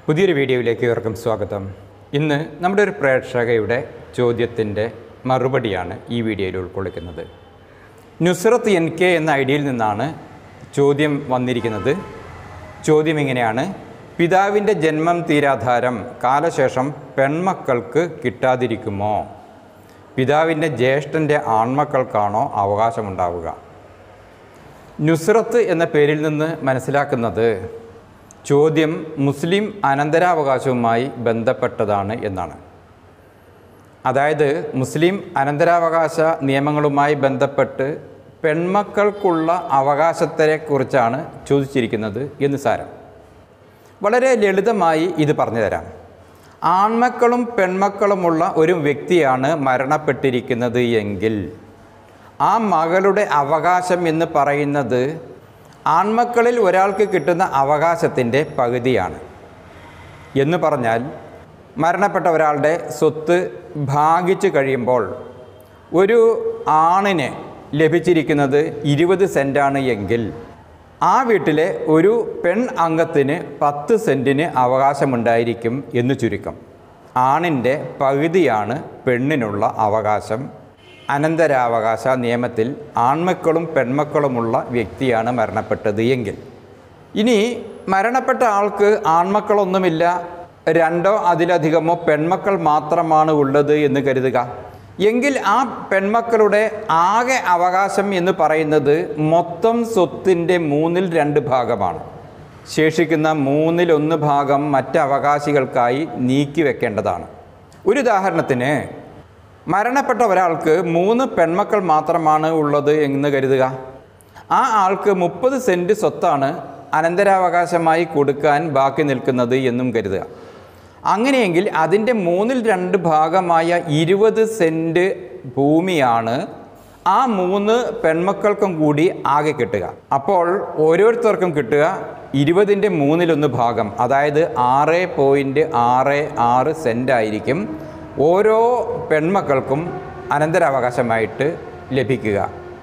പുതിയൊരു വീഡിയോയിലേക്ക് ഇവർക്കും സ്വാഗതം ഇന്ന് നമ്മുടെ ഒരു പ്രേക്ഷകയുടെ ചോദ്യത്തിൻ്റെ മറുപടിയാണ് ഈ വീഡിയോയിൽ ഉൾക്കൊള്ളിക്കുന്നത് നുസ്രത്ത് എൻ കെ എന്ന ഐഡിയയിൽ നിന്നാണ് ചോദ്യം വന്നിരിക്കുന്നത് ചോദ്യം ഇങ്ങനെയാണ് പിതാവിൻ്റെ ജന്മം തീരാധാരം കാലശേഷം പെൺമക്കൾക്ക് കിട്ടാതിരിക്കുമോ പിതാവിൻ്റെ ജ്യേഷ്ഠൻ്റെ ആൺമക്കൾക്കാണോ അവകാശമുണ്ടാവുക നുസ്രത്ത് എന്ന പേരിൽ നിന്ന് മനസ്സിലാക്കുന്നത് ചോദ്യം മുസ്ലിം അനന്തരാവകാശവുമായി ബന്ധപ്പെട്ടതാണ് എന്നാണ് അതായത് മുസ്ലിം അനന്തരാവകാശ നിയമങ്ങളുമായി ബന്ധപ്പെട്ട് പെൺമക്കൾക്കുള്ള അവകാശത്തെക്കുറിച്ചാണ് ചോദിച്ചിരിക്കുന്നത് എന്ന് സാരം വളരെ ലളിതമായി ഇത് പറഞ്ഞു തരാം ആൺമക്കളും പെൺമക്കളുമുള്ള ഒരു വ്യക്തിയാണ് മരണപ്പെട്ടിരിക്കുന്നത് എങ്കിൽ ആ മകളുടെ അവകാശം എന്ന് പറയുന്നത് ആൺമക്കളിൽ ഒരാൾക്ക് കിട്ടുന്ന അവകാശത്തിൻ്റെ പകുതിയാണ് എന്ന് പറഞ്ഞാൽ മരണപ്പെട്ട ഒരാളുടെ സ്വത്ത് ഭാഗിച്ചു കഴിയുമ്പോൾ ഒരു ആണിന് ലഭിച്ചിരിക്കുന്നത് ഇരുപത് സെൻറ്റാണ് എങ്കിൽ ആ വീട്ടിലെ ഒരു പെൺ അംഗത്തിന് പത്ത് സെൻറ്റിന് അവകാശമുണ്ടായിരിക്കും എന്ന് ചുരുക്കം ആണിൻ്റെ പകുതിയാണ് പെണ്ണിനുള്ള അവകാശം അനന്തരാവകാശ നിയമത്തിൽ ആൺമക്കളും പെൺമക്കളുമുള്ള വ്യക്തിയാണ് മരണപ്പെട്ടത് എങ്കിൽ ഇനി മരണപ്പെട്ട ആൾക്ക് ആൺമക്കളൊന്നുമില്ല രണ്ടോ അതിലധികമോ പെൺമക്കൾ മാത്രമാണ് ഉള്ളത് എന്ന് കരുതുക എങ്കിൽ ആ പെൺമക്കളുടെ ആകെ അവകാശം എന്ന് പറയുന്നത് മൊത്തം സ്വത്തിൻ്റെ മൂന്നിൽ രണ്ട് ഭാഗമാണ് ശേഷിക്കുന്ന മൂന്നിലൊന്ന് ഭാഗം മറ്റ് അവകാശികൾക്കായി നീക്കി വെക്കേണ്ടതാണ് ഒരു ഉദാഹരണത്തിന് മരണപ്പെട്ട ഒരാൾക്ക് മൂന്ന് പെൺമക്കൾ മാത്രമാണ് ഉള്ളത് എന്ന് കരുതുക ആ ആൾക്ക് മുപ്പത് സെൻറ്റ് സ്വത്താണ് അനന്തരാവകാശമായി കൊടുക്കാൻ ബാക്കി നിൽക്കുന്നത് എന്നും കരുതുക അങ്ങനെയെങ്കിൽ അതിൻ്റെ മൂന്നിൽ രണ്ട് ഭാഗമായ ഇരുപത് സെൻറ്റ് ഭൂമിയാണ് ആ മൂന്ന് പെൺമക്കൾക്കും കൂടി ആകെ കിട്ടുക അപ്പോൾ ഓരോരുത്തർക്കും കിട്ടുക ഇരുപതിൻ്റെ മൂന്നിലൊന്ന് ഭാഗം അതായത് ആറ് പോയിൻറ്റ് ആറ് ആറ് സെൻ്റ് ആയിരിക്കും ഓരോ പെൺമക്കൾക്കും അനന്തരാവകാശമായിട്ട് ലഭിക്കുക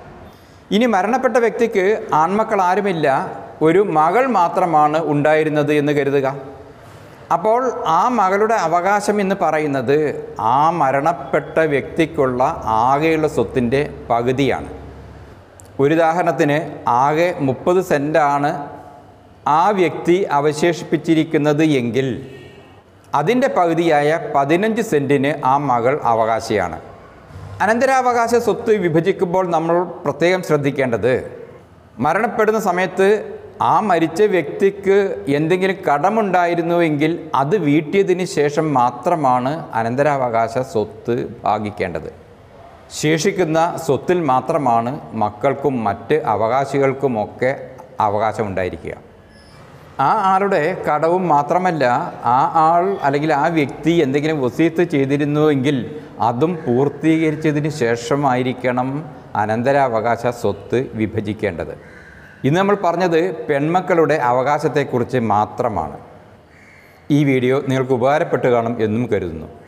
ഇനി മരണപ്പെട്ട വ്യക്തിക്ക് ആൺമക്കൾ ആരുമില്ല ഒരു മകൾ മാത്രമാണ് ഉണ്ടായിരുന്നത് എന്ന് കരുതുക അപ്പോൾ ആ മകളുടെ അവകാശം എന്ന് പറയുന്നത് ആ മരണപ്പെട്ട വ്യക്തിക്കുള്ള ആകെയുള്ള സ്വത്തിൻ്റെ പകുതിയാണ് ഒരു ഉദാഹരണത്തിന് ആകെ മുപ്പത് സെൻറ്റാണ് ആ വ്യക്തി അവശേഷിപ്പിച്ചിരിക്കുന്നത് എങ്കിൽ അതിൻ്റെ പകുതിയായ പതിനഞ്ച് സെൻറ്റിന് ആ മകൾ അവകാശിയാണ് അനന്തരാവകാശ സ്വത്ത് വിഭജിക്കുമ്പോൾ നമ്മൾ പ്രത്യേകം ശ്രദ്ധിക്കേണ്ടത് മരണപ്പെടുന്ന സമയത്ത് ആ മരിച്ച വ്യക്തിക്ക് എന്തെങ്കിലും കടമുണ്ടായിരുന്നുവെങ്കിൽ അത് വീട്ടിയതിന് ശേഷം മാത്രമാണ് അനന്തരാവകാശ സ്വത്ത് ഭാഗിക്കേണ്ടത് ശേഷിക്കുന്ന സ്വത്തിൽ മാത്രമാണ് മക്കൾക്കും മറ്റ് അവകാശികൾക്കുമൊക്കെ അവകാശമുണ്ടായിരിക്കുക ആ ആളുടെ കടവും മാത്രമല്ല ആ ആൾ അല്ലെങ്കിൽ ആ വ്യക്തി എന്തെങ്കിലും വസീത്ത് ചെയ്തിരുന്നുവെങ്കിൽ അതും പൂർത്തീകരിച്ചതിന് ശേഷമായിരിക്കണം അനന്തരാവകാശ സ്വത്ത് വിഭജിക്കേണ്ടത് ഇന്ന് നമ്മൾ പറഞ്ഞത് പെൺമക്കളുടെ അവകാശത്തെക്കുറിച്ച് മാത്രമാണ് ഈ വീഡിയോ നിങ്ങൾക്ക് ഉപകാരപ്പെട്ട് കാണും എന്നും കരുതുന്നു